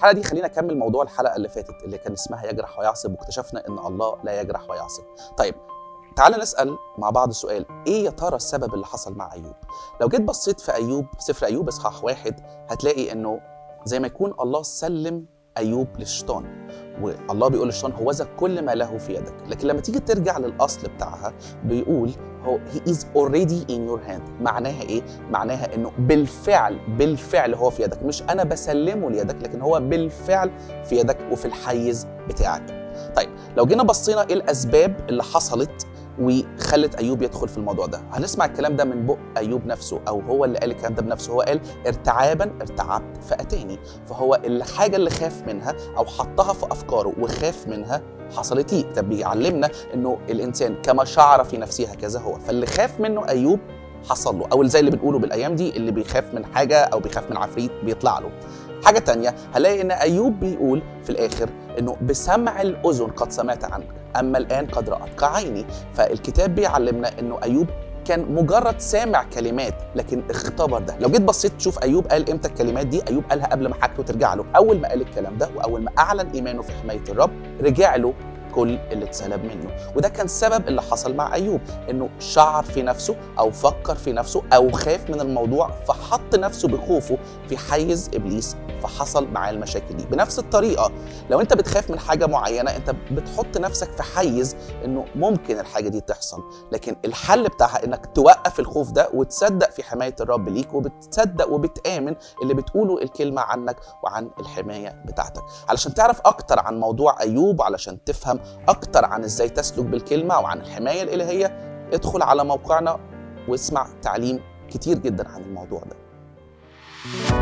الحلقه دي خلينا نكمل موضوع الحلقه اللي فاتت اللي كان اسمها يجرح ويعصب واكتشفنا ان الله لا يجرح ويعصب طيب تعال نسال مع بعض سؤال ايه يا ترى السبب اللي حصل مع ايوب لو جيت بصيت في ايوب سفر ايوب اصحاح واحد هتلاقي انه زي ما يكون الله سلم ايوب للشيطان والله بيقول للشيطان هوذا كل ما له في يدك لكن لما تيجي ترجع للاصل بتاعها بيقول هو he is already in your hand معناها ايه معناها انه بالفعل بالفعل هو في يدك مش انا بسلمه ليدك لكن هو بالفعل في يدك وفي الحيز بتاعك طيب لو جينا بصينا ايه الاسباب اللي حصلت وخلت ايوب يدخل في الموضوع ده هنسمع الكلام ده من بق ايوب نفسه او هو اللي قال الكلام ده بنفسه هو قال ارتعابا ارتعبت فاتاني فهو الحاجه اللي خاف منها او حطها في افكاره وخاف منها حصلت ليه ده بيعلمنا انه الانسان كما شعر في نفسه هكذا هو فاللي خاف منه ايوب حصل له او زي اللي بنقوله بالايام دي اللي بيخاف من حاجه او بيخاف من عفريت بيطلع له حاجة تانية هنلاقي ان ايوب بيقول في الاخر انه بسمع الاذن قد سمعت عنك اما الان قد رأتك عيني فالكتاب بيعلمنا انه ايوب كان مجرد سامع كلمات لكن اختبر ده لو جيت بصيت تشوف ايوب قال امتى الكلمات دي ايوب قالها قبل ما حاجته ترجع له اول ما قال الكلام ده واول ما اعلن ايمانه في حمايه الرب رجع له كل اللي اتسلب منه وده كان سبب اللي حصل مع ايوب انه شعر في نفسه او فكر في نفسه او خاف من الموضوع فحط نفسه بخوفه في حيز ابليس فحصل معاه المشاكل دي بنفس الطريقه لو انت بتخاف من حاجه معينه انت بتحط نفسك في حيز انه ممكن الحاجه دي تحصل لكن الحل بتاعها انك توقف الخوف ده وتصدق في حمايه الرب ليك وبتصدق وبتامن اللي بتقوله الكلمه عنك وعن الحمايه بتاعتك علشان تعرف اكتر عن موضوع ايوب وعلشان تفهم اكتر عن ازاي تسلك بالكلمه وعن الحمايه الالهيه ادخل على موقعنا واسمع تعليم كتير جدا عن الموضوع ده